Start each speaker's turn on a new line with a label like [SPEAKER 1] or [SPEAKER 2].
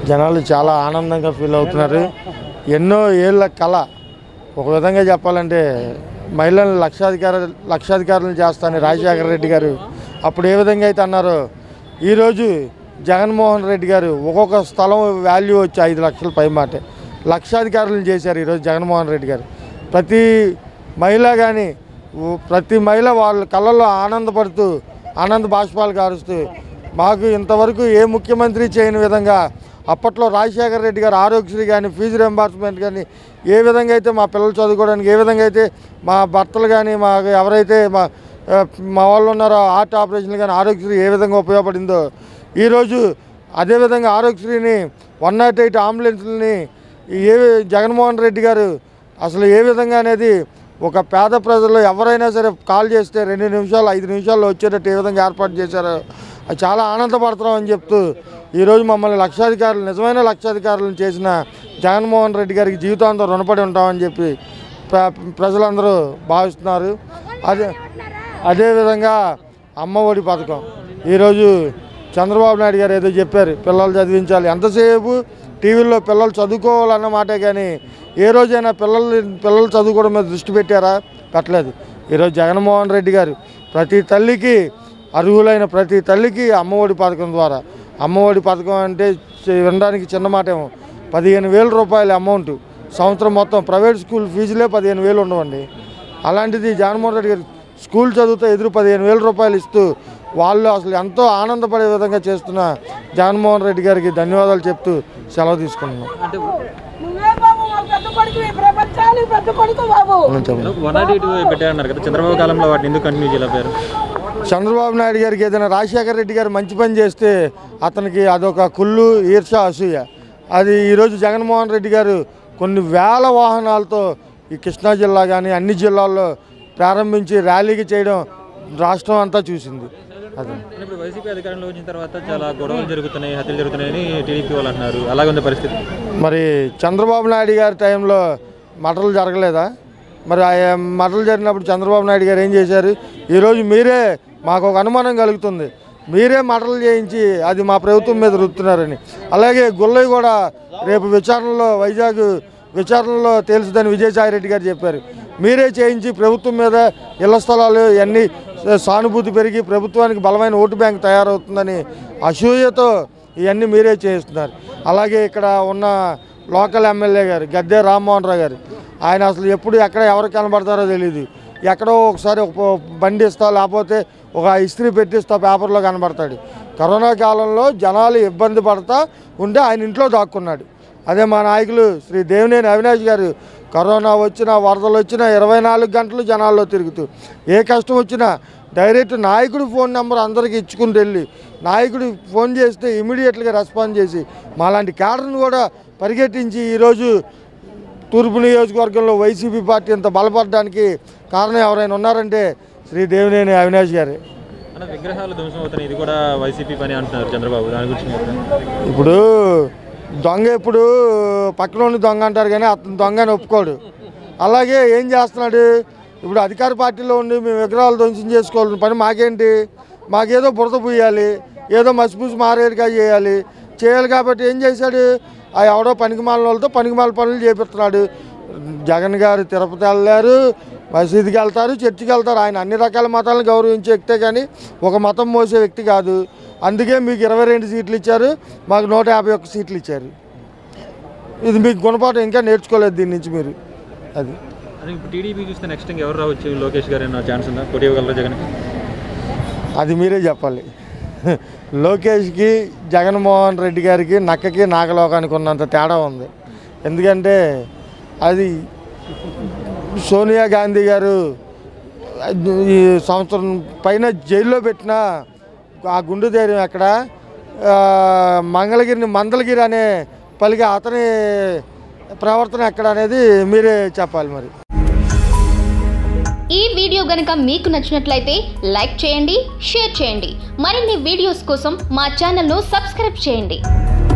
[SPEAKER 1] జనాలు చాలా ఆనందంగా ఫీల్ అవుతున్నారు ఎన్నో ఏళ్ళ కళ ఒక విధంగా చెప్పాలంటే మహిళలను లక్షాధికార లక్షాధికారులను చేస్తానని రాజశేఖర రెడ్డి గారు అప్పుడు ఏ విధంగా అయితే అన్నారో ఈరోజు జగన్మోహన్ రెడ్డి గారు ఒక్కొక్క స్థలం వాల్యూ వచ్చి ఐదు లక్షల పైమాట లక్షాధికారులను చేశారు ఈరోజు జగన్మోహన్ రెడ్డి గారు ప్రతి మహిళ కానీ ప్రతి మహిళ వాళ్ళ కళ్ళల్లో ఆనందపడుతూ ఆనంద బాష్పాలు కారుస్తూ మాకు ఇంతవరకు ఏ ముఖ్యమంత్రి చేయని విధంగా అప్పట్లో రాజశేఖర రెడ్డి గారు ఆరోగ్యశ్రీ కానీ ఫీజు రెంబార్స్మెంట్ కానీ ఏ విధంగా అయితే మా పిల్లలు చదువుకోవడానికి ఏ విధంగా అయితే మా భర్తలు కానీ మా ఎవరైతే మా ఆ, మా వాళ్ళు ఉన్నారో హార్ట్ ఆపరేషన్లు కానీ ఆరోగ్యశ్రీ ఏ విధంగా ఉపయోగపడిందో ఈరోజు అదేవిధంగా ఆరోగ్యశ్రీని వన్ నాట్ ఎయిట్ అంబులెన్స్ని ఏ జగన్మోహన్ రెడ్డి గారు అసలు ఏ విధంగా అనేది ఒక పేద ప్రజలు ఎవరైనా సరే కాల్ చేస్తే రెండు నిమిషాలు ఐదు నిమిషాల్లో వచ్చేటట్టు ఏ విధంగా ఏర్పాటు చేశారో అది చాలా ఆనందపడుతున్నాం అని చెప్తూ ఈరోజు మమ్మల్ని లక్షాధికారులు నిజమైన లక్షాధికారులను చేసిన జగన్మోహన్ రెడ్డి గారికి జీవితాంతం రుణపడి ఉంటామని చెప్పి ప్ర- ప్రజలందరూ భావిస్తున్నారు అదే అదేవిధంగా అమ్మ ఒడి పథకం ఈరోజు చంద్రబాబు నాయుడు గారు ఏదో చెప్పారు పిల్లలు చదివించాలి ఎంతసేపు టీవీల్లో పిల్లలు చదువుకోవాలన్న మాటే కానీ ఏ రోజైనా పిల్లలు పిల్లలు చదువుకోవడం మీద దృష్టి పెట్టారా పెట్టలేదు ఈరోజు జగన్మోహన్ రెడ్డి గారు ప్రతి తల్లికి అర్హులైన ప్రతి తల్లికి అమ్మఒడి పథకం ద్వారా అమ్మఒడి పథకం అంటే చి- వినడానికి చిన్న మాట ఏమో పదిహేను వేల రూపాయల అమౌంట్ సంవత్సరం మొత్తం ప్రైవేట్ స్కూల్ ఫీజులే పదిహేను వేలు ఉండవండి అలాంటిది జగన్మోహన్ రెడ్డి గారు స్కూల్ చదివితే ఎదురు పదిహేను వేల రూపాయలు ఇస్తూ వాళ్ళు అసలు ఎంతో ఆనందపడే విధంగా చేస్తున్న జగన్మోహన్ రెడ్డి గారికి ధన్యవాదాలు చెప్తూ సెలవు తీసుకుంటున్నాం
[SPEAKER 2] అంటే
[SPEAKER 3] నువ్వే బాబు మా పెద్ద కొడుకు ఈ ప్రపంచానికి పెద్ద కొడుకు బాబు
[SPEAKER 2] వన్ నాట్ ఎయిట్ పెట్టారన్నారు కదా చంద్రబాబు కాలంలో వాటిని ఎందుకు కంటిన్యూ చేయలేపారు
[SPEAKER 1] చంద్రబాబు నాయుడు గారికి ఏదైనా రాజశేఖర రెడ్డి గారు మంచి పని చేస్తే అతనికి అదొక కుళ్ళు ఈర్ష అసూయ అది ఈరోజు జగన్మోహన్ రెడ్డి గారు కొన్ని వేల వాహనాలతో ఈ కృష్ణా జిల్లా కానీ అన్ని జిల్లాల్లో ప్రారంభించి ర్యాలీకి చేయడం రాష్ట్రం అంతా చూసింది అదే
[SPEAKER 2] అంటే ఇప్పుడు వైసీపీ అధికారంలో వచ్చిన తర్వాత చాలా గొడవలు జరుగుతున్నాయి హత్యలు జరుగుతున్నాయని టీడీపీ వాళ్ళు అంటున్నారు అలాగే ఉంది పరిస్థితి
[SPEAKER 1] మరి చంద్రబాబు నాయుడు గారి టైంలో మటలు జరగలేదా మరి ఆ మటలు జరిగినప్పుడు చంద్రబాబు నాయుడు గారు ఏం చేశారు ఈరోజు మీరే మాకు ఒక అనుమానం కలుగుతుంది మీరే మటలు చేయించి అది మా ప్రభుత్వం మీద రుద్దుతున్నారని అలాగే గుల్లయ్య కూడా రేపు విచారణలో వైజాగ్ విచారణలో తేల్చుదని విజయసాయి రెడ్డి గారు చెప్పారు మీరే చేయించి ప్రభుత్వం మీద ఇళ్ల స్థలాలు ఇవన్నీ సానుభూతి పెరిగి ప్రభుత్వానికి బలమైన ఓటు బ్యాంక్ తయారవుతుందని అసూయతో ఇవన్నీ మీరే చేస్తున్నారు అలాగే ఇక్కడ ఉన్న లోకల్ ఎమ్మెల్యే గారు గద్దె రామ్మోహన్ రావు గారు ఆయన అసలు ఎప్పుడు ఎక్కడ ఎవరు కనబడతారో తెలియదు ఎక్కడో ఒకసారి ఒక పో- బండి ఇస్తా లేకపోతే ఒక ఇస్త్రీ పెట్టిస్తా పేపర్లో కనబడతాడు కరోనా కాలంలో జనాలు ఇబ్బంది పడతా ఉంటే ఆయన ఇంట్లో దాక్కున్నాడు అదే మా నాయకులు శ్రీ దేవినేని అవినాష్ గారు కరోనా వచ్చినా వరదలు వచ్చినా ఇరవై నాలుగు గంటలు జనాల్లో తిరుగుతూ ఏ కష్టం వచ్చినా డైరెక్ట్ నాయకుడి ఫోన్ నెంబర్ అందరికీ ఇచ్చుకుని వెళ్ళి నాయకుడు ఫోన్ చేస్తే ఇమీడియట్గా రెస్పాన్స్ చేసి మాలాంటి క్యాడర్ని కూడా పరిగెట్టించి ఈరోజు తూర్పు నియోజకవర్గంలో వైసీపీ పార్టీ ఇంత బలపడడానికి కారణం ఎవరైనా ఉన్నారంటే శ్రీ దేవినేని అవినాష్ గారే
[SPEAKER 2] అంటే విగ్రహాలు ధ్వంసం అవుతున్నాయి ఇది కూడా వైసీపీ పని అంటున్నారు చంద్రబాబు దాని గురించి మీరు చెప్తారా?
[SPEAKER 1] ఇప్పుడు దొంగ ఎప్పుడు పక్కన దొంగ అంటారు కానీ అతను దొంగ అని ఒప్పుకోడు అలాగే ఏం చేస్తున్నాడు ఇప్పుడు అధికార పార్టీలో ఉండి మేము విగ్రహాలు ధ్వంసం చేసుకోవాల్సిన పని మాకేంటి మాకేదో బురద పూయాలి ఏదో మసిపూసి మారేడుగా చేయాలి చేయాలి కాబట్టి ఏం చేశాడు ఆ ఎవడో పనికిమాలిన వాళ్ళతో పనికిమాల పనులు చేపిస్తున్నాడు జగన్ గారు తిరుపతి వెళ్ళారు మసీదుకి వెళ్తారు చర్చికి వెళ్తారు ఆయన అన్ని రకాల మతాలను గౌరవించే వ్యక్తే కానీ ఒక మతం మోసే వ్యక్తి కాదు అందుకే మీకు ఇరవై రెండు సీట్లు ఇచ్చారు మాకు నూట యాభై ఒక్క సీట్లు ఇచ్చారు ఇది మీకు గుణపాఠం ఇంకా నేర్చుకోలేదు దీని నుంచి మీరు అది
[SPEAKER 2] అదే ఇప్పుడు టీడీపీ చూస్తే నెక్స్ట్ ఇంకా ఎవరు రావచ్చు లోకేష్ గారు ఏమైనా ఛాన్స్ ఉందా పోటీ ఇవ్వగలరా జగన్
[SPEAKER 1] అది మీరే చెప్పాలి లోకేష్కి జగన్మోహన్ రెడ్డి గారికి నక్కకి నాగలోకానికి ఉన్నంత తేడా ఉంది ఎందుకంటే అది సోనియా గాంధీ గారు ఈ సంవత్సరం పైన జైల్లో పెట్టిన ఆ గుండు ధైర్యం ఎక్కడ ఆ, మంగళగిరిని మందలగిరి అనే పలికి అతని ప్రవర్తన ఎక్కడ అనేది మీరే చెప్పాలి మరి
[SPEAKER 4] ఈ వీడియో గనుక మీకు నచ్చినట్లయితే లైక్ చేయండి షేర్ చేయండి మరిన్ని వీడియోస్ కోసం మా ఛానల్ను సబ్స్క్రైబ్ చేయండి